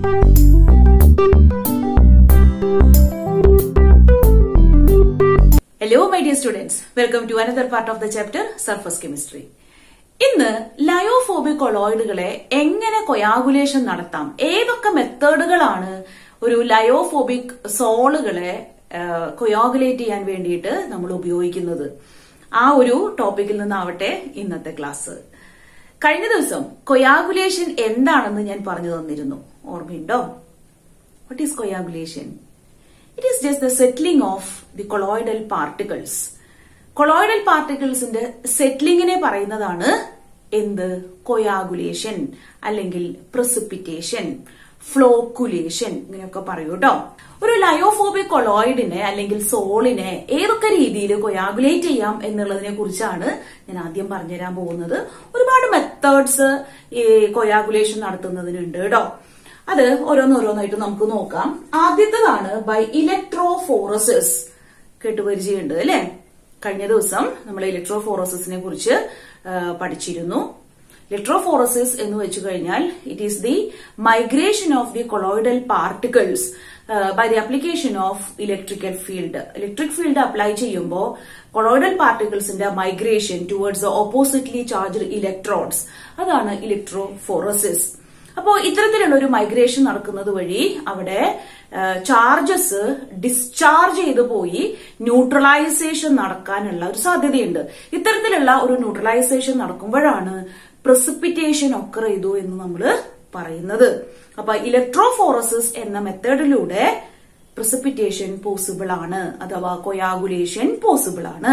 Hello, my dear students. Welcome to another part of the chapter Surface Chemistry. ഇന്ന് lyophobic കൊളോയിഡുകളെ എങ്ങനെ coagulation നടത്താം ഏതൊക്കെ മെത്തേഡുകളാണ് ഒരു ലയോഫോബിക് സോളുകളെ കൊയാഗുലേറ്റ് ചെയ്യാൻ വേണ്ടിയിട്ട് നമ്മൾ ഉപയോഗിക്കുന്നത് ആ ഒരു ടോപ്പിക്കിൽ നിന്നാവട്ടെ ഇന്നത്തെ ക്ലാസ് കഴിഞ്ഞ ദിവസം കൊയാഗുലേഷൻ എന്താണെന്ന് ഞാൻ പറഞ്ഞു തന്നിരുന്നു ഓർമ്മയുണ്ടോ what is coagulation it is just the settling of the colloidal particles colloidal പാർട്ടിക്കിൾസിന്റെ സെറ്റിലിങ്ങിനെ പറയുന്നതാണ് എന്ത് കൊയാഗുലേഷൻ അല്ലെങ്കിൽ പ്രസിപ്പിറ്റേഷൻ ഫ്ലോക്കുലേഷൻ ഇങ്ങനെയൊക്കെ പറയൂ കേട്ടോ ഒരു ലയോഫോബിക് കൊളോയിഡിനെ അല്ലെങ്കിൽ സോളിനെ ഏതൊക്കെ രീതിയിൽ കൊയാഗുലേറ്റ് ചെയ്യാം എന്നുള്ളതിനെ കുറിച്ചാണ് ഞാൻ ആദ്യം പറഞ്ഞുതരാൻ പോകുന്നത് ഒരുപാട് മെത്തേഡ്സ് ഈ കൊയാഗുലേഷൻ നടത്തുന്നതിനുണ്ട് കേട്ടോ അത് ഓരോന്നോരോന്നായിട്ട് നമുക്ക് നോക്കാം ആദ്യത്തേതാണ് ബൈ ഇലക്ട്രോഫോറസിസ് കേട്ടുപരിചയമുണ്ട് അല്ലെ കഴിഞ്ഞ ദിവസം നമ്മൾ ഇലക്ട്രോഫോറസിസിനെ കുറിച്ച് പഠിച്ചിരുന്നു ഇലക്ട്രോഫോറസിസ് എന്ന് വെച്ചു കഴിഞ്ഞാൽ it is the migration of the colloidal particles by the application of electrical field electric field apply ചെയ്യുമ്പോൾ കൊളോയിഡൽ പാർട്ടിക്കിൾസിന്റെ migration towards the oppositely charged electrodes അതാണ് ഇലക്ട്രോഫോറസിസ് അപ്പോ ഇത്തരത്തിലുള്ള ഒരു മൈഗ്രേഷൻ നടക്കുന്നത് വഴി അവിടെ ചാർജസ് ഡിസ്ചാർജ് ചെയ്തു പോയി ന്യൂട്രലൈസേഷൻ നടക്കാനുള്ള ഒരു സാധ്യതയുണ്ട് ഇത്തരത്തിലുള്ള ഒരു ന്യൂട്രലൈസേഷൻ നടക്കുമ്പോഴാണ് പ്രസിപ്പിറ്റേഷൻ ഒക്കർ ചെയ്തു എന്ന് നമ്മൾ പറയുന്നത് അപ്പൊ ഇലക്ട്രോഫോറസിസ് എന്ന മെത്തേഡിലൂടെ പ്രസിപ്പിറ്റേഷൻ പോസിബിൾ ആണ് അഥവാ കൊയാഗുലേഷൻ പോസിബിൾ ആണ്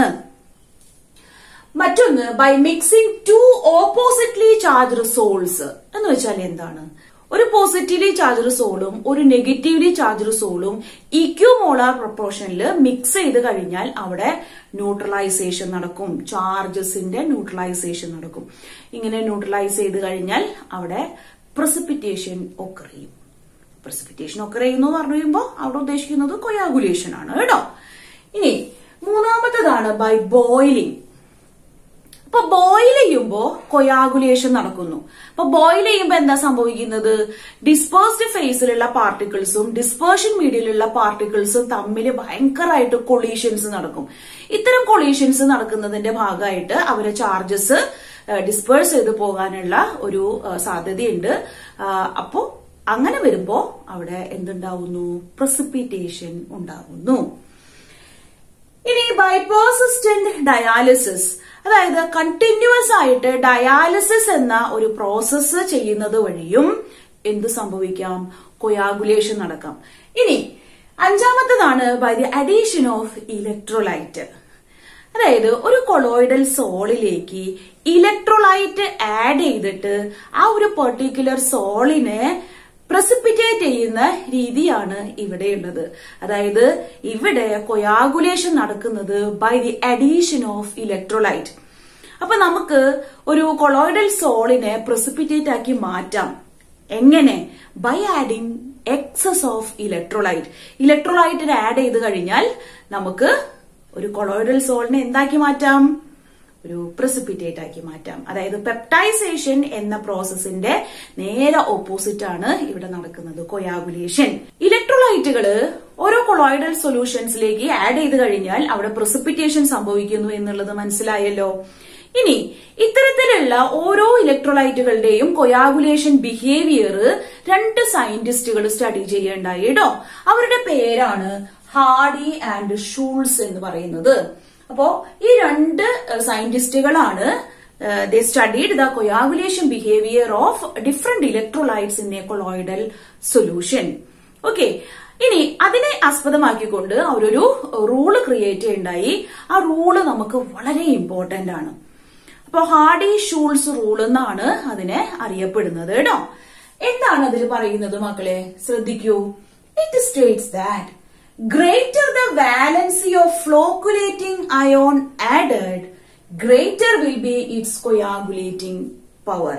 മറ്റൊന്ന് by mixing two oppositely charged sols എന്ന് വെച്ചാൽ എന്താണ് ഒരു പോസിറ്റീവ്ലി ചാർജ്ഡ് സോളും ഒരു നെഗറ്റീവ്ലി ചാർജ്ഡ് സോളും ഇക്യുമോളാർ പ്രൊപ്പോർഷനിൽ മിക്സ് ചെയ്ത് കഴിഞ്ഞാൽ അവിടെ ന്യൂട്രലൈസേഷൻ നടക്കും ചാർജസിന്റെ ന്യൂട്രലൈസേഷൻ നടക്കും ഇങ്ങനെ ന്യൂട്രലൈസ് ചെയ്ത് കഴിഞ്ഞാൽ അവിടെ പ്രസിപ്പിറ്റേഷൻ ഒക്കെ ചെയ്യും പ്രസിപ്പിറ്റേഷൻ ഒക്കെ ചെയ്യുന്നു പറഞ്ഞു കഴിയുമ്പോൾ അവിടെ ഉദ്ദേശിക്കുന്നത് കൊയാഗുലേഷൻ ആണ് കേട്ടോ ഇനി മൂന്നാമത്തേതാണ് ബൈ ബോയിലിംഗ് അപ്പൊ ബോയിൽ ചെയ്യുമ്പോ കൊയാഗുലേഷൻ നടക്കുന്നു അപ്പൊ ബോയിൽ ചെയ്യുമ്പോൾ എന്താ സംഭവിക്കുന്നത് ഡിസ്പേഴ്സ്ഡ് ഫേസിലുള്ള പാർട്ടിക്കിൾസും ഡിസ്പേർഷൻ മീഡിയയിലുള്ള പാർട്ടിക്കിൾസും തമ്മിൽ ഭയങ്കരമായിട്ട് കൊളീഷൻസ് നടക്കും ഇത്തരം കൊളീഷൻസ് നടക്കുന്നതിന്റെ ഭാഗമായിട്ട് അവരെ ചാർജസ് ഡിസ്പേഴ്സ് ചെയ്ത് പോകാനുള്ള ഒരു സാധ്യതയുണ്ട് അപ്പോ അങ്ങനെ വരുമ്പോ അവിടെ എന്തുണ്ടാവുന്നു പ്രസിപ്പിറ്റേഷൻ ഉണ്ടാവുന്നു ഇനി ബൈ പേഴ്സിസ്റ്റന്റ് ഡയാലിസിസ് അതായത് കണ്ടിന്യൂസ് ആയിട്ട് ഡയാലിസിസ് എന്ന ഒരു പ്രോസസ്സ് ചെയ്യുന്നത് വഴിയും എന്ത് സംഭവിക്കാം കൊയാഗുലേഷൻ നടക്കാം ഇനി അഞ്ചാമത്തതാണ് by the addition of electrolyte അതായത് ഒരു കൊളോയിഡൽ സോളിലേക്ക് ഇലക്ട്രോലൈറ്റ് ആഡ് ചെയ്തിട്ട് ആ ഒരു പെർട്ടിക്കുലർ സോളിനെ പ്രസിപ്പിറ്റേറ്റ് ചെയ്യുന്ന രീതിയാണ് ഇവിടെയുള്ളത് അതായത് ഇവിടെ കൊയാഗുലേഷൻ നടക്കുന്നത് by the addition of electrolyte അപ്പൊ നമുക്ക് ഒരു കൊളോയിഡൽ സോളിനെ പ്രസിപ്പിറ്റേറ്റ് ആക്കി മാറ്റാം എങ്ങനെ by adding excess of electrolyte ഇലക്ട്രോലൈറ്റിന് ആഡ് ചെയ്ത് കഴിഞ്ഞാൽ നമുക്ക് ഒരു കൊളോയിഡൽ സോളിനെ എന്താക്കി മാറ്റാം ഒരു പ്രസിപ്പിറ്റേറ്റ് ആക്കി മാറ്റാം അതായത് പെപ്റ്റൈസേഷൻ എന്ന പ്രോസസ്സിന്റെ നേരെ ഓപ്പോസിറ്റ് ആണ് ഇവിടെ നടക്കുന്നത് കൊയാഗുലേഷൻ ഇലക്ട്രോലൈറ്റുകൾ ഓരോ കൊളോയിഡൽ സൊല്യൂഷൻസിലേക്ക് ആഡ് ചെയ്ത് കഴിഞ്ഞാൽ അവിടെ പ്രസിപ്പിറ്റേഷൻ സംഭവിക്കുന്നു എന്നുള്ളത് മനസ്സിലായല്ലോ ഇനി ഇത്തരത്തിലുള്ള ഓരോ ഇലക്ട്രോലൈറ്റുകളുടെയും കൊയാഗുലേഷൻ ബിഹേവിയർ രണ്ട് സയന്റിസ്റ്റുകൾ സ്റ്റഡി ചെയ്യേണ്ടായി കേട്ടോ അവരുടെ പേരാണ് ഹാർഡി ആൻഡ് ഷൂൾസ് എന്ന് പറയുന്നത് അപ്പോ ഈ രണ്ട് സയന്റിസ്റ്റുകളാണ് they studied the coagulation behaviour of different electrolytes in a colloidal solution okay ഇനി അതിനെ ആസ്പദമാക്കിക്കൊണ്ട് അവരൊരു റൂള് ക്രിയേറ്റ് ചെയ്യുണ്ടായി ആ റൂള് നമുക്ക് വളരെ ഇമ്പോർട്ടന്റ് ആണ് അപ്പൊ ഹാർഡി ഷൂൾസ് റൂൾ എന്നാണ് അതിനെ അറിയപ്പെടുന്നത് കേട്ടോ എന്താണ് അതിൽ പറയുന്നത് മക്കളെ ശ്രദ്ധിക്കൂ it states that greater the valency of flocculating ion added, greater will be its coagulating power.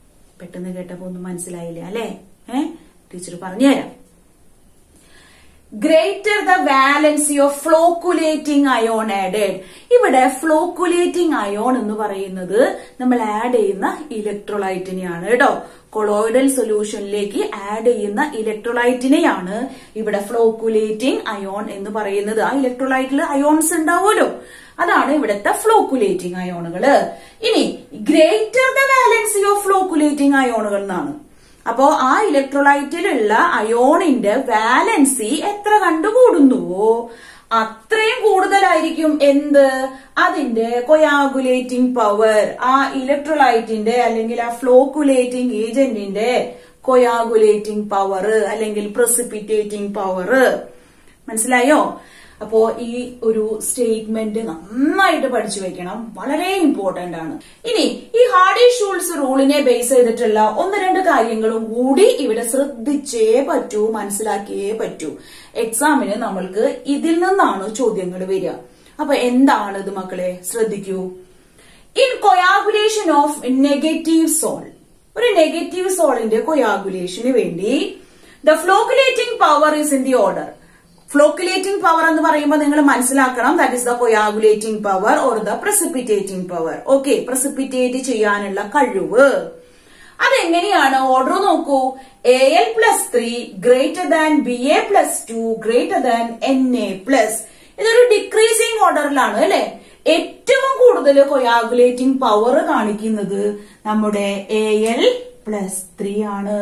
പെട്ടെന്ന് കേട്ടപ്പോ ഒന്നും മനസ്സിലായില്ല അല്ലെ ഏ ടീച്ചർ പറഞ്ഞുതരാം greater the valency of flocculating ion added ഇവിടെ ഫ്ലോക്കുലേറ്റിംഗ് അയോൺ എന്ന് പറയുന്നത് നമ്മൾ ആഡ് ചെയ്യുന്ന ഇലക്ട്രോലൈറ്റിനെയാണ് കേട്ടോ കൊളോയിഡൽ സൊല്യൂഷനിലേക്ക് ആഡ് ചെയ്യുന്ന ഇലക്ട്രോലൈറ്റിനെയാണ് ഇവിടെ ഫ്ലോക്കുലേറ്റിംഗ് അയോൺ എന്ന് പറയുന്നത് ആ ഇലക്ട്രോലൈറ്റിൽ അയോൺസ് ഉണ്ടാവുമല്ലോ അതാണ് ഇവിടുത്തെ ഫ്ലോക്കുലേറ്റിംഗ് അയോണുകള് ഇനി greater the valency of flocculating അയോണുകൾ എന്നാണ് അപ്പോ ആ ഇലക്ട്രോലൈറ്റിലുള്ള അയോണിന്റെ വാലൻസി എത്ര കണ്ടുകൂടുന്നുവോ അത്രയും കൂടുതലായിരിക്കും എന്ത് അതിന്റെ കൊയാഗുലേറ്റിംഗ് പവർ ആ ഇലക്ട്രോലൈറ്റിന്റെ അല്ലെങ്കിൽ ആ ഫ്ലോക്കുലേറ്റിംഗ് ഏജന്റിന്റെ കൊയാഗുലേറ്റിംഗ് പവർ അല്ലെങ്കിൽ പ്രസിപ്പിറ്റേറ്റിംഗ് പവർ മനസ്സിലായോ അപ്പോ ഈ ഒരു സ്റ്റേറ്റ്മെന്റ് നന്നായിട്ട് പഠിച്ചു വെക്കണം വളരെ ഇമ്പോർട്ടന്റ് ആണ് ഇനി ഈ ഹാർഡി ഷൂൾസ് റൂളിനെ ബേസ് ചെയ്തിട്ടുള്ള ഒന്ന് രണ്ട് കാര്യങ്ങളും കൂടി ഇവിടെ ശ്രദ്ധിച്ചേ പറ്റൂ മനസ്സിലാക്കിയേ പറ്റൂ എക്സാമിന് നമ്മൾക്ക് ഇതിൽ നിന്നാണ് ചോദ്യങ്ങൾ വരിക അപ്പൊ എന്താണ് ഇത് മക്കളെ ശ്രദ്ധിക്കൂ in coagulation of negative sol ഒരു നെഗറ്റീവ് സോളിന്റെ കൊയാഗുലേഷന് വേണ്ടി the flocculating power is in the order flocculating power എന്ന് പറയുമ്പോൾ നിങ്ങൾ മനസ്സിലാക്കണം that is the coagulating power or the precipitating power okay precipitate ചെയ്യാനുള്ള കഴിവ് അതെങ്ങനെയാണ് ഓർഡർ നോക്കൂ A L plus three greater than B A plus two greater than N A plus ഇതൊരു decreasing ഓർഡറിലാണ് അല്ലെ ഏറ്റവും കൂടുതൽ കൊയാഗുലേറ്റിംഗ് പവർ കാണിക്കുന്നത് നമ്മുടെ എ എൽ പ്ലസ് ത്രീ ആണ്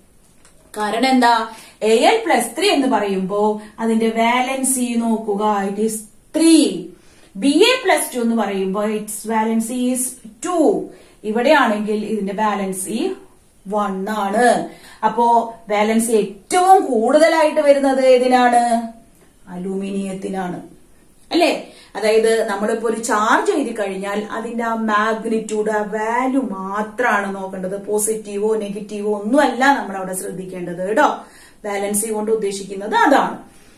കാരണം എന്താ എ എൽ പ്ലസ് ത്രീ എന്ന് പറയുമ്പോ അതിന്റെ വാലൻസി നോക്കുക it is three B A plus two എന്ന് പറയുമ്പോൾ ഇറ്റ്സ് വാലൻസി ഈസ് ടു ഇവിടെയാണെങ്കിൽ ഇതിന്റെ ബാലൻസി വൺ ആണ് അപ്പോ ബാലൻസി ഏറ്റവും കൂടുതലായിട്ട് വരുന്നത് ഏതിനാണ് അലൂമിനിയത്തിനാണ് അല്ലേ അതായത് നമ്മളിപ്പോ ഒരു ചാർജ് എഴുതി കഴിഞ്ഞാൽ അതിന്റെ ആ മാഗ്നിറ്റ്യൂഡ് ആ വാല്യൂ മാത്രമാണ് നോക്കേണ്ടത് പോസിറ്റീവോ നെഗറ്റീവോ ഒന്നുമല്ല നമ്മൾ അവിടെ ശ്രദ്ധിക്കേണ്ടത് കേട്ടോ ബാലൻസി കൊണ്ട് ഉദ്ദേശിക്കുന്നത് അതാണ്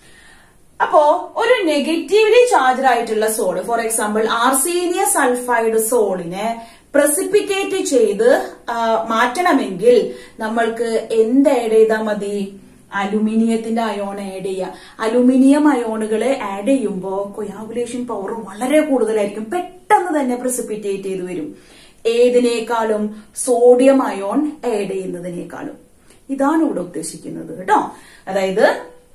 അപ്പോ ഒരു നെഗറ്റീവ്ലി ചാർജ് ആയിട്ടുള്ള സോള് ഫോർ എക്സാമ്പിൾ ആർസീനിയ സൾഫൈഡ് സോളിനെ പ്രസിപ്പിറ്റേറ്റ് ചെയ്ത് ആ, മാറ്റണമെങ്കിൽ നമ്മൾക്ക് എന്ത് ആഡ് ചെയ്താൽ മതി അലുമിനിയത്തിന്റെ അയോൺ ആഡ് ചെയ്യുക അലുമിനിയം അയോണുകളെ ആഡ് ചെയ്യുമ്പോൾ കൊയാഗുലേഷൻ പവർ വളരെ കൂടുതലായിരിക്കും പെട്ടെന്ന് തന്നെ പ്രസിപ്പിറ്റേറ്റ് ചെയ്ത് വരും ഏതിനേക്കാളും സോഡിയം അയോൺ ആഡ് ചെയ്യുന്നതിനേക്കാളും ഇതാണ് ഇവിടെ ഉദ്ദേശിക്കുന്നത് കേട്ടോ അതായത്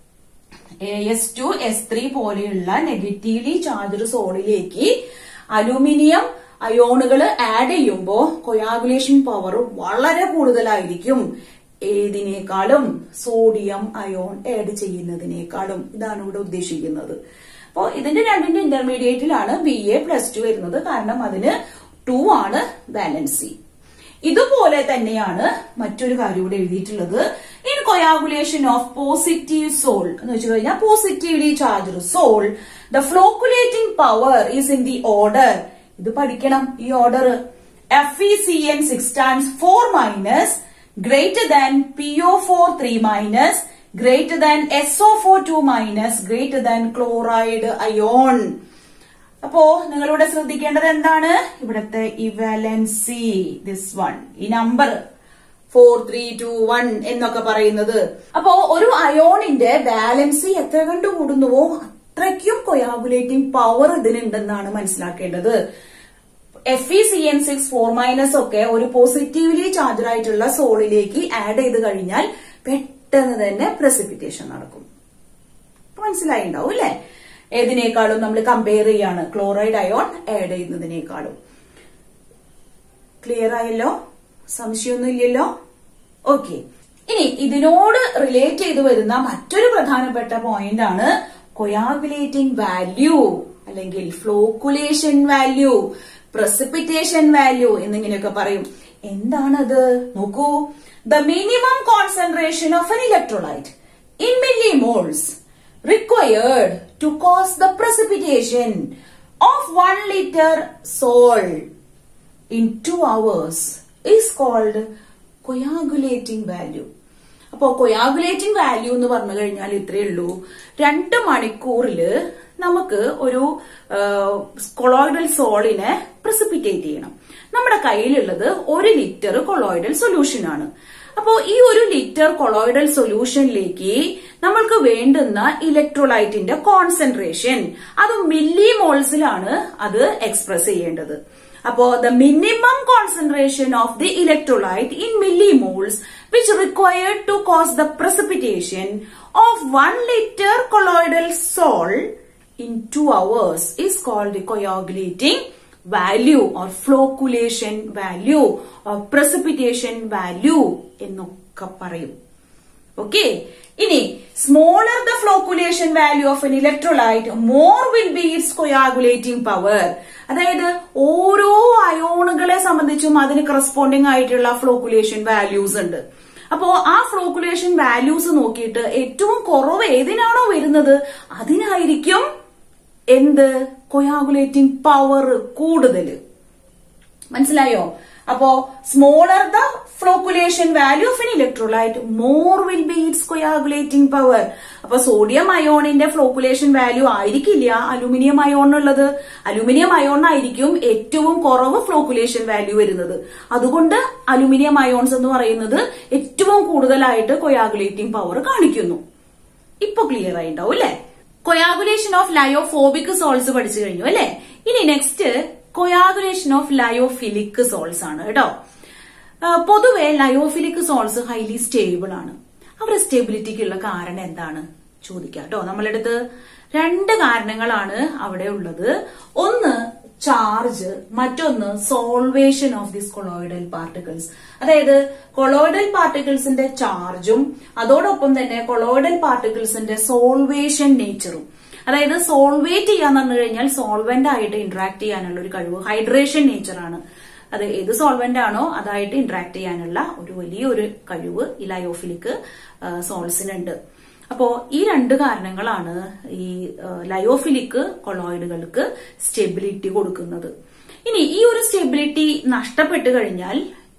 A S two S three പോലെയുള്ള നെഗറ്റീവ്ലി ചാർജ്ഡ് സോളിലേക്ക് അലൂമിനിയം അയോണുകൾ ആഡ് ചെയ്യുമ്പോൾ കൊയാഗുലേഷൻ പവർ വളരെ കൂടുതലായിരിക്കും ഏതിനേക്കാളും സോഡിയം അയോൺ ആഡ് ചെയ്യുന്നതിനേക്കാളും ഇതാണ് ഇവിടെ ഉദ്ദേശിക്കുന്നത് അപ്പോ ഇതിന്റെ രണ്ടിന്റെ ഇന്റർമീഡിയറ്റിലാണ് ബി എ പ്ലസ് ടു വരുന്നത് കാരണം അതിന് ടു ആണ് ബാലൻസി ഇതുപോലെ തന്നെയാണ് മറ്റൊരു കാര്യം ഇവിടെ എഴുതിയിട്ടുള്ളത് in coagulation of positive sol എന്ന് വെച്ച് കഴിഞ്ഞാൽ positively charge sol the flocculating power is in the order ഇത് പഠിക്കണം ഈ order F E C N six times four minus greater than P O four three minus greater than S O four two minus greater than chloride ion അപ്പോ നിങ്ങളിവിടെ ശ്രദ്ധിക്കേണ്ടത് എന്താണ് ഇവിടുത്തെ valency this one ഈ number four three two one എന്നൊക്കെ പറയുന്നത് അപ്പോ ഒരു അയോണിന്റെ ബാലൻസി എത്ര കണ്ട് കൂടുന്നുവോ അത്രയ്ക്കും കൊയാഗുലേറ്റിംഗ് പവർ ഇതിനുണ്ടെന്നാണ് മനസ്സിലാക്കേണ്ടത് F E C N six four minus ഒക്കെ ഒരു പോസിറ്റീവ്ലി ചാർജ് ആയിട്ടുള്ള സോളിലേക്ക് ആഡ് ചെയ്ത് കഴിഞ്ഞാൽ പെട്ടെന്ന് തന്നെ പ്രസിപ്പിറ്റേഷൻ നടക്കും ഇപ്പൊ മനസ്സിലായിണ്ടാവും അല്ലെ ഏതിനേക്കാളും നമ്മൾ കമ്പയർ ചെയ്യാണ് ക്ലോറൈഡ് അയോൺ ആഡ് ചെയ്യുന്നതിനേക്കാളും ക്ലിയർ ആയല്ലോ സംശയമൊന്നും ഇല്ലല്ലോ ഓക്കെ ഇനി ഇതിനോട് റിലേറ്റ് ചെയ്ത് വരുന്ന മറ്റൊരു പ്രധാനപ്പെട്ട പോയിന്റ് ആണ് കൊയാഗുലേറ്റിംഗ് വാല്യൂ അല്ലെങ്കിൽ ഫ്ലോക്കുലേഷൻ വാല്യൂ പ്രസിപ്പിറ്റേഷൻ വാല്യൂ എന്നിങ്ങനെയൊക്കെ പറയും എന്താണത് നോക്കൂ the minimum concentration of an electrolyte in millimoles required to cause the precipitation of 1 liter salt in 2 hours is called coagulating value. അപ്പോ കൊയാഗുലേറ്റിംഗ് വാല്യൂ എന്ന് പറഞ്ഞു കഴിഞ്ഞാൽ ഇത്രയേ ഉള്ളൂ രണ്ട് മണിക്കൂറില് നമുക്ക് ഒരു കൊളോയിഡൽ സോളിനെ പ്രസിപ്പിറ്റേറ്റ് ചെയ്യണം നമ്മുടെ കയ്യിലുള്ളത് ഒരു ലിറ്റർ കൊളോയിഡൽ സൊല്യൂഷൻ ആണ് അപ്പോ ഈ ഒരു ലിറ്റർ കൊളോയിഡൽ സൊല്യൂഷനിലേക്ക് നമ്മൾക്ക് വേണ്ടുന്ന ഇലക്ട്രോലൈറ്റിന്റെ കോൺസെൻട്രേഷൻ അത് മില്ലി മോൾസിലാണ് അത് എക്സ്പ്രസ് ചെയ്യേണ്ടത് അപ്പോ the minimum concentration of the electrolyte in milli moles which required to cause the precipitation of one litre colloidal sol in two hours is called the coagulating value or flocculation value or precipitation value എന്നൊക്കെ പറയും okay ഇനി smaller the flocculation value of an electrolyte more will be its coagulating power അതായത് ഓരോ അയോണുകളെ സംബന്ധിച്ചും അതിന് corresponding ആയിട്ടുള്ള flocculation values ഉണ്ട് അപ്പോ ആ ഫ്ലോക്കുലേഷൻ വാല്യൂസ് നോക്കിയിട്ട് ഏറ്റവും കുറവ് ഏതിനാണോ വരുന്നത് അതിനായിരിക്കും എന്ത് കൊയാഗുലേറ്റിംഗ് പവർ കൂടുതൽ മനസ്സിലായോ അപ്പോ smaller the flocculation value of an electrolyte more will be its coagulating power അപ്പൊ സോഡിയം അയോണിന്റെ ഫ്ലോക്കുലേഷൻ വാല്യൂ ആയിരിക്കില്ല അലൂമിനിയം അയോണിനുള്ളത് അലൂമിനിയം അയോണിനായിരിക്കും ഏറ്റവും കുറവ് ഫ്ലോക്കുലേഷൻ വാല്യൂ വരുന്നത് അതുകൊണ്ട് അലൂമിനിയം അയോൺസ് എന്ന് പറയുന്നത് ഏറ്റവും കൂടുതലായിട്ട് കൊയാഗുലേറ്റിംഗ് പവർ കാണിക്കുന്നു ഇപ്പൊ ക്ലിയർ ആയിണ്ടാവും അല്ലെ കൊയാഗുലേഷൻ ഓഫ് ലയോഫോബിക് സോൾസ് പഠിച്ചു കഴിഞ്ഞു അല്ലെ ഇനി next coagulation of lyophilic sols ആണ് കേട്ടോ ആ, പൊതുവെ ലയോഫിലിക് സോൾസ് ഹൈലി സ്റ്റേബിൾ ആണ് അവരുടെ സ്റ്റെബിലിറ്റിക്കുള്ള കാരണം എന്താണ് ചോദിക്കാം കേട്ടോ നമ്മളെടുത്ത് രണ്ട് കാരണങ്ങളാണ് അവിടെ ഉള്ളത് ഒന്ന് ചാർജ് മറ്റൊന്ന് solvation of this colloidal particles അതായത് കൊളോയിഡൽ പാർട്ടിക്കിൾസിന്റെ ചാർജും അതോടൊപ്പം തന്നെ കൊളോയിഡൽ പാർട്ടിക്കിൾസിന്റെ സോൾവേഷൻ നേച്ചറും അതായത് സോൾവേറ്റ് ചെയ്യാന്ന് പറഞ്ഞു കഴിഞ്ഞാൽ സോൾവെന്റ് ആയിട്ട് ഇന്ററാക്ട് ചെയ്യാനുള്ള ഒരു കഴിവ് ഹൈഡ്രേഷൻ നേച്ചറാണ് അത് ഏത് സോൾവെന്റ് ആണോ അതായിട്ട് ഇന്ററാക്ട് ചെയ്യാനുള്ള ഒരു വലിയൊരു കഴിവ് ഈ ലയോഫിലിക് സോൾസിനുണ്ട് അപ്പോ ഈ രണ്ട് കാരണങ്ങളാണ് ഈ ലയോഫിലിക് കൊളോയിഡുകൾക്ക് സ്റ്റെബിലിറ്റി കൊടുക്കുന്നത് ഇനി ഈ ഒരു സ്റ്റെബിലിറ്റി നഷ്ടപ്പെട്ടു കഴിഞ്ഞാൽ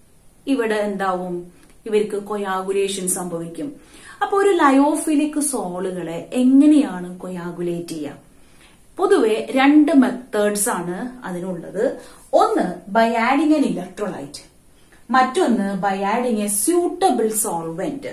ഇവിടെ എന്താവും ഇവർക്ക് കൊയാഗുലേഷൻ സംഭവിക്കും അപ്പൊ ഒരു ലയോഫിലിക് സോളുകളെ എങ്ങനെയാണ് കൊയാഗുലേറ്റ് ചെയ്യുക പൊതുവെ രണ്ട് മെത്തേഡ്സ് ആണ് അതിനുള്ളത് ഒന്ന് ബൈ ആഡിങ് എൻ ഇലക്ട്രോലൈറ്റ് മറ്റൊന്ന് by adding a suitable solvent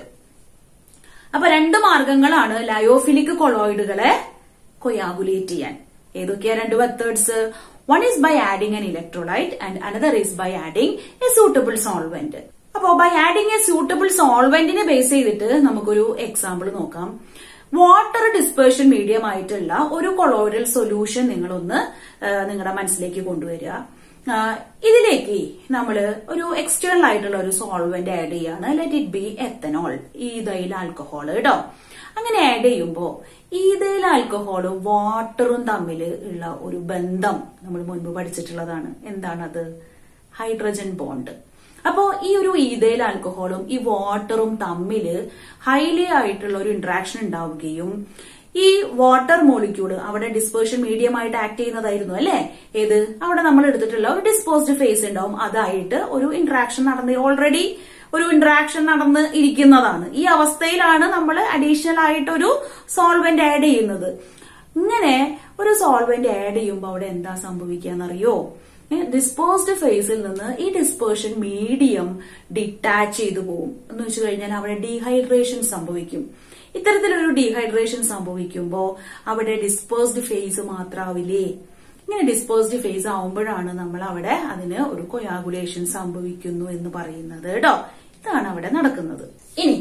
അപ്പൊ രണ്ട് മാർഗങ്ങളാണ് ലയോഫിലിക് കൊളോയിഡുകളെ കൊയാഗുലേറ്റ് ചെയ്യാൻ ഏതൊക്കെയാ രണ്ട് methods one is by adding an electrolyte and another is by adding a suitable solvent അപ്പോ ബൈ ആഡിങ് എ സൂട്ടബിൾ സോൾവെന്റിനെ ബേസ് ചെയ്തിട്ട് നമുക്കൊരു എക്സാമ്പിൾ നോക്കാം വാട്ടർ ഡിസ്പേർഷൻ മീഡിയം ആയിട്ടുള്ള ഒരു കൊളോയിഡൽ സൊല്യൂഷൻ നിങ്ങളൊന്ന് ആ, നിങ്ങളുടെ മനസ്സിലേക്ക് കൊണ്ടുവരിക ആ, ഇതിലേക്ക് നമ്മൾ ഒരു എക്സ്റ്റേണൽ ആയിട്ടുള്ള ഒരു സോൾവെന്റ് ആഡ് ചെയ്യാണ് let it be ethanol ethyl alcohol കേട്ടോ അങ്ങനെ ആഡ് ചെയ്യുമ്പോൾ ഈതൈൽ ആൽക്കഹോളും വാട്ടറും തമ്മിൽ ഉള്ള ഒരു ബന്ധം നമ്മൾ മുൻപ് പഠിച്ചിട്ടുള്ളതാണ് എന്താണത് ഹൈഡ്രജൻ ബോണ്ട് അപ്പോ ഈ ഒരു ഈതൈൽ ആൽക്കഹോളും ഈ വാട്ടറും തമ്മിൽ ഹൈലി ആയിട്ടുള്ള ഒരു ഇന്ററാക്ഷൻ ഉണ്ടാവുകയും ഈ വാട്ടർ മോളിക്യൂള് അവിടെ ഡിസ്പേർഷൻ മീഡിയം ആയിട്ട് ആക്ട് ചെയ്യുന്നതായിരുന്നു അല്ലെ ഏത് അവിടെ നമ്മൾ എടുത്തിട്ടുള്ള ഒരു ഡിസ്പോസ്ഡ് ഫേസ് ഉണ്ടാവും അതായിട്ട് ഒരു ഇന്ററാക്ഷൻ നടന്ന് ഓൾറെഡി ഒരു ഇന്ററാക്ഷൻ നടന്ന് ഇരിക്കുന്നതാണ് ഈ അവസ്ഥയിലാണ് നമ്മൾ അഡീഷണൽ ആയിട്ട് ഒരു സോൾവെന്റ് ആഡ് ചെയ്യുന്നത് ഇങ്ങനെ ഒരു സോൾവെന്റ് ആഡ് ചെയ്യുമ്പോൾ അവിടെ എന്താ സംഭവിക്കാന്നറിയോ ഡിസ്പോസ്ഡ് ഫേസിൽ നിന്ന് ഈ ഡിസ്പേർഷൻ മീഡിയം ഡിറ്റാച്ച് ചെയ്തു പോകും എന്ന് വെച്ച് കഴിഞ്ഞാൽ അവിടെ ഡീഹൈഡ്രേഷൻ സംഭവിക്കും ഇത്തരത്തിലൊരു ഡീഹൈഡ്രേഷൻ സംഭവിക്കുമ്പോൾ അവിടെ ഡിസ്പേഴ്സ്ഡ് ഫേസ് മാത്രാവില്ലേ ഇങ്ങനെ ഡിസ്പേഴ്സ്ഡ് ഫേസ് ആവുമ്പോഴാണ് നമ്മൾ അവിടെ അതിന് ഒരു കൊയാഗുലേഷൻ സംഭവിക്കുന്നു എന്ന് പറയുന്നത് കേട്ടോ ഇതാണ് അവിടെ നടക്കുന്നത് ഇനി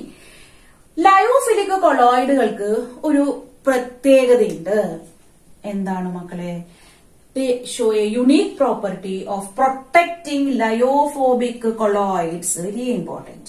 ലയോഫിലിക് കൊളോയിഡുകൾക്ക് ഒരു പ്രത്യേകതയുണ്ട് എന്താണ് മക്കളെ they show a unique property of protecting lyophobia colloids very important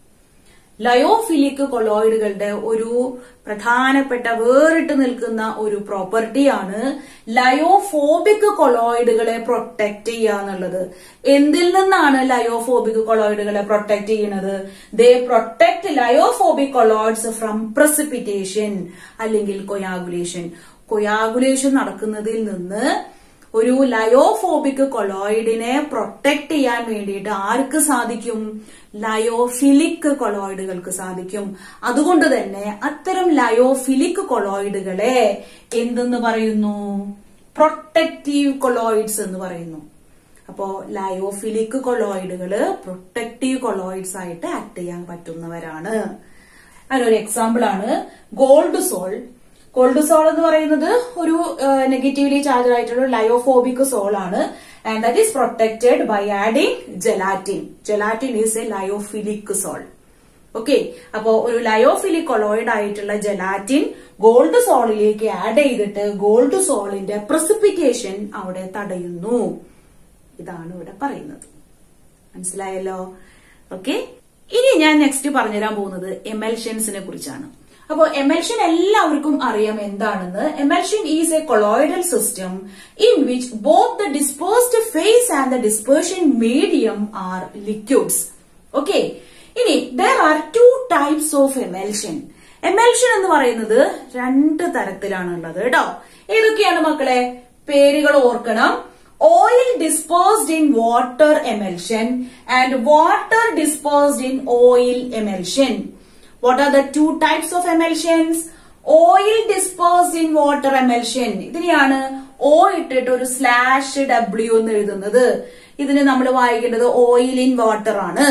lyophilic കൊളോയിഡുകളുടെ ഒരു പ്രധാനപ്പെട്ട വേറിട്ട് നിൽക്കുന്ന ഒരു പ്രോപ്പർട്ടിയാണ് ലയോഫോബിക് കൊളോയിഡുകളെ പ്രൊട്ടക്ട് ചെയ്യുക എന്നുള്ളത് എന്തിൽ നിന്നാണ് ലയോഫോബിക് കൊളോയിഡുകളെ പ്രൊട്ടക്ട് ചെയ്യുന്നത് they protect lyophobic colloids from precipitation അല്ലെങ്കിൽ കൊയാഗുലേഷൻ കൊയാഗുലേഷൻ നടക്കുന്നതിൽ നിന്ന് ഒരു ലയോഫോബിക് കൊളോയിഡിനെ പ്രൊട്ടക്ട് ചെയ്യാൻ വേണ്ടിയിട്ട് ആർക്ക് സാധിക്കും ലയോഫിലിക് കൊളോയിഡുകൾക്ക് സാധിക്കും അതുകൊണ്ട് തന്നെ അത്തരം ലയോഫിലിക് കൊളോയിഡുകളെ എന്തെന്ന് പറയുന്നു പ്രൊട്ടക്റ്റീവ് കൊളോയിഡ്സ് എന്ന് പറയുന്നു അപ്പോ ലയോഫിലിക് കൊളോയിഡുകള് പ്രൊട്ടക്റ്റീവ് കൊളോയിഡ്സ് ആയിട്ട് ആക്ട് ചെയ്യാൻ പറ്റുന്നവരാണ് അതിനൊരു എക്സാമ്പിൾ ആണ് ഗോൾഡ് സോൾ ഗോൾഡ് സോൾ എന്ന് പറയുന്നത് ഒരു നെഗറ്റീവ്ലി ചാർജ് ആയിട്ടുള്ള ലയോഫോബിക് സോൾ ആണ് and that is protected by adding gelatin gelatin is a lyophilic sol okay അപ്പോ ഒരു ലയോഫിലിക് കൊളോയിഡ് ആയിട്ടുള്ള ജെലാറ്റിൻ ഗോൾഡ് സോളിലേക്ക് ആഡ് ചെയ്തിട്ട് ഗോൾഡ് സോളിന്റെ പ്രസിപ്പിറ്റേഷൻ അവിടെ തടയുന്നു ഇതാണ് ഇവിടെ പറയുന്നത് മനസ്സിലായല്ലോ ഓക്കെ ഇനി ഞാൻ നെക്സ്റ്റ് പറഞ്ഞുതരാൻ പോകുന്നത് എമൽഷൻസിനെ കുറിച്ചാണ് അപ്പോൾ എമൽഷൻ എല്ലാവർക്കും അറിയാം എന്താണെന്ന് emulsion is a colloidal system in which both the dispersed phase and the dispersion medium are liquids okay ഇനി there are two types of emulsion emulsion എന്ന് പറയുന്നത് രണ്ട് തരത്തിലാണുള്ളത് കേട്ടോ ഏതൊക്കെയാണ് മക്കളെ പേരുകൾ ഓർക്കണം oil dispersed in water emulsion and water dispersed in oil emulsion what are the two types of emulsions oil dispersed in water emulsion ഇതിനെയാണ് ഓ ഇട്ടിട്ട് ഒരു സ്ലാഷ് ഡബ്ല്യു എന്ന് എഴുതുന്നത് ഇതിന് നമ്മൾ വായിക്കേണ്ടത് ഓയിൽ ഇൻ വാട്ടർ ആണ്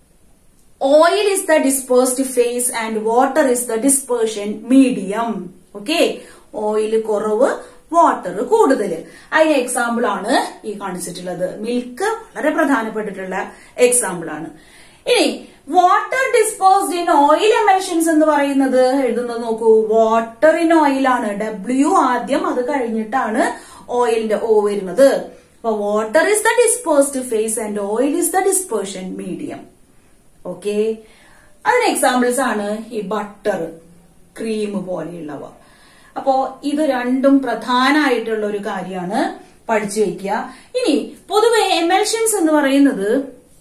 oil is the dispersed phase and water is the dispersion medium okay oil കുറവ് വാട്ടർ കൂടുതൽ അതിന് എക്സാമ്പിൾ ആണ് ഈ കാണിച്ചിട്ടുള്ളത് മിൽക്ക് വളരെ പ്രധാനപ്പെട്ടിട്ടുള്ള എക്സാമ്പിൾ ആണ് ഇനി water dispersed in oil emulsions എന്ന് പറയുന്നത് എഴുതുന്നത് നോക്കൂ വാട്ടർ ഇൻ ഓയിൽ ആണ് ഡബ്ല്യു ആദ്യം അത് കഴിഞ്ഞിട്ടാണ് ഓയിലിന്റെ ഓ വരുന്നത് അപ്പൊ water is the dispersed phase and oil is the dispersion medium okay അതിന് എക്സാമ്പിൾസ് ആണ് ഈ ബട്ടർ ക്രീം പോലെയുള്ളവ അപ്പോ ഇത് രണ്ടും പ്രധാനമായിട്ടുള്ള ഒരു കാര്യമാണ് പഠിച്ചു വെക്കുക ഇനി പൊതുവെ എമൽഷൻസ് എന്ന് പറയുന്നത്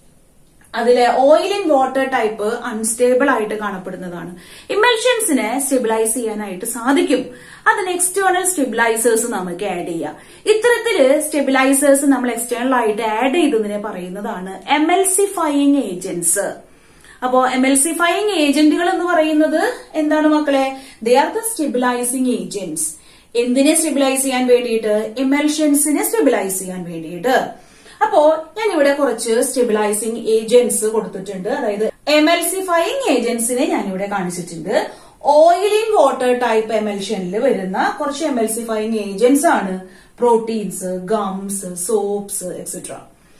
അതിലെ oil and water type unstable ആയിട്ട് കാണപ്പെടുന്നതാണ് ഇമൽഷൻസിനെ സ്റ്റെബിലൈസ് ചെയ്യാനായിട്ട് സാധിക്കും അതിന് എക്സ്റ്റേണൽ സ്റ്റെബിലൈസേഴ്സ് നമുക്ക് ആഡ് ചെയ്യാം ഇത്തരത്തില് സ്റ്റെബിലൈസേഴ്സ് നമ്മൾ എക്സ്റ്റേണൽ ആയിട്ട് ആഡ് ചെയ്തതിനെ പറയുന്നതാണ് എമൽസിഫയിങ് ഏജൻസ് അപ്പോ എമൽസിഫയിങ് ഏജന്റുകൾ എന്ന് പറയുന്നത് എന്താണ് മക്കളെ they are the stabilising agents എന്തിനെ സ്റ്റെബിലൈസ് ചെയ്യാൻ വേണ്ടിയിട്ട് എമൽഷൻസിനെ സ്റ്റെബിലൈസ് ചെയ്യാൻ വേണ്ടിയിട്ട് അപ്പോ ഞാൻ ഇവിടെ കുറച്ച് സ്റ്റെബിലൈസിങ് ഏജന്റ്സ് കൊടുത്തിട്ടുണ്ട് അതായത് എമൽസിഫയിങ് ഏജന്റ്സിനെ ഞാൻ ഇവിടെ കാണിച്ചിട്ടുണ്ട് ഓയിൽ ഇൻ വാട്ടർ ടൈപ്പ് എമൽഷനിൽ വരുന്ന കുറച്ച് എമൽസിഫയിങ് ഏജന്റ്സ് ആണ് പ്രോട്ടീൻസ് ഗംസ് സോപ്സ് എക്സെട്ര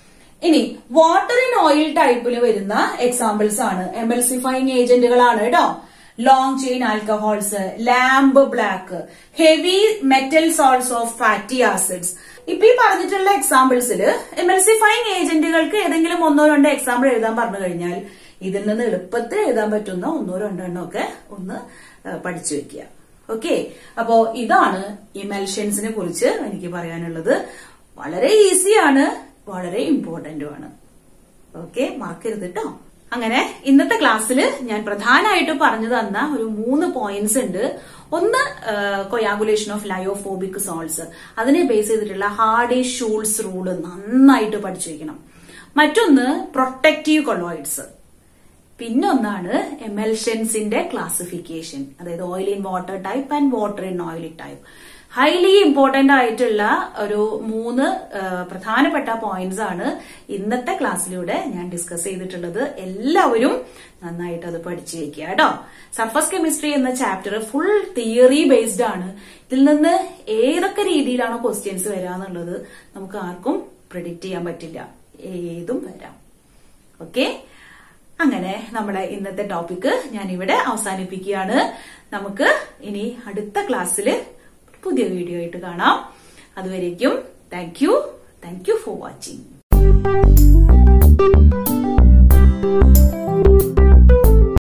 ഇനി വാട്ടർ ഇൻ ഓയിൽ ടൈപ്പിൽ വരുന്ന എക്സാമ്പിൾസ് ആണ് എമൽസിഫയിങ് ഏജന്റുകളാണ് കേട്ടോ long chain alcohols lamp black heavy metal salts of fatty acids ഇപ്പൊ ഈ പറഞ്ഞിട്ടുള്ള എക്സാമ്പിൾസിൽ എമൽസിഫയിങ് ഏജന്റുകൾക്ക് ഏതെങ്കിലും ഒന്നോ രണ്ടോ എക്സാമ്പിൾ എഴുതാൻ പറഞ്ഞു കഴിഞ്ഞാൽ ഇതിൽ നിന്ന് എളുപ്പത്തിൽ എഴുതാൻ പറ്റുന്ന ഒന്നോ രണ്ടോ എണ്ണോ ഒക്കെ ഒന്ന് പഠിച്ചു വെക്കുക ഓക്കെ അപ്പോ ഇതാണ് ഇമൽഷൻസിനെ കുറിച്ച് എനിക്ക് പറയാനുള്ളത് വളരെ ഈസിയാണ് വളരെ ഇമ്പോർട്ടന്റുമാണ് ഓക്കെ മറക്കരുത് കേട്ടോ അങ്ങനെ ഇന്നത്തെ ക്ലാസ്സിൽ ഞാൻ പ്രധാനമായിട്ട് പറഞ്ഞു തന്ന ഒരു മൂന്ന് പോയിന്റ്സ് ഉണ്ട് ഒന്ന് കൊയാഗുലേഷൻ ഓഫ് ലയോഫോബിക് സോൾസ് അതിനെ ബേസ് ചെയ്തിട്ടുള്ള ഹാർഡി ഷൂൾസ് റൂള് നന്നായിട്ട് പഠിച്ചു വെക്കണം മറ്റൊന്ന് പ്രൊട്ടക്റ്റീവ് കൊളോയിഡ്സ് പിന്നൊന്നാണ് എമൽഷൻസിന്റെ ക്ലാസിഫിക്കേഷൻ അതായത് oil in water type and water in oil type highly important ആയിട്ടുള്ള ഒരു മൂന്ന് പ്രധാനപ്പെട്ട പോയിന്റ്സ് ആണ് ഇന്നത്തെ ക്ലാസ്സിലൂടെ ഞാൻ ഡിസ്കസ് ചെയ്തിട്ടുള്ളത് എല്ലാവരും നന്നായിട്ട് അത് പഠിച്ചു വെക്കുക കേട്ടോ സർഫസ് കെമിസ്ട്രി എന്ന ചാപ്റ്റർ ഫുൾ തിയറി ബേസ്ഡ് ആണ് ഇതിൽ നിന്ന് ഏതൊക്കെ രീതിയിലാണോ ക്വസ്റ്റ്യൻസ് വരാന്നുള്ളത് നമുക്ക് ആർക്കും പ്രിഡിക്റ്റ് ചെയ്യാൻ പറ്റില്ല ഏതും വരാം ഓക്കെ അങ്ങനെ നമ്മുടെ ഇന്നത്തെ ടോപ്പിക് ഞാൻ ഇവിടെ അവസാനിപ്പിക്കുകയാണ് നമുക്ക് ഇനി അടുത്ത ക്ലാസ്സിൽ പുതിയ വീഡിയോ ആയിട്ട് കാണാം അതുവരേക്കും thank you thank you for watching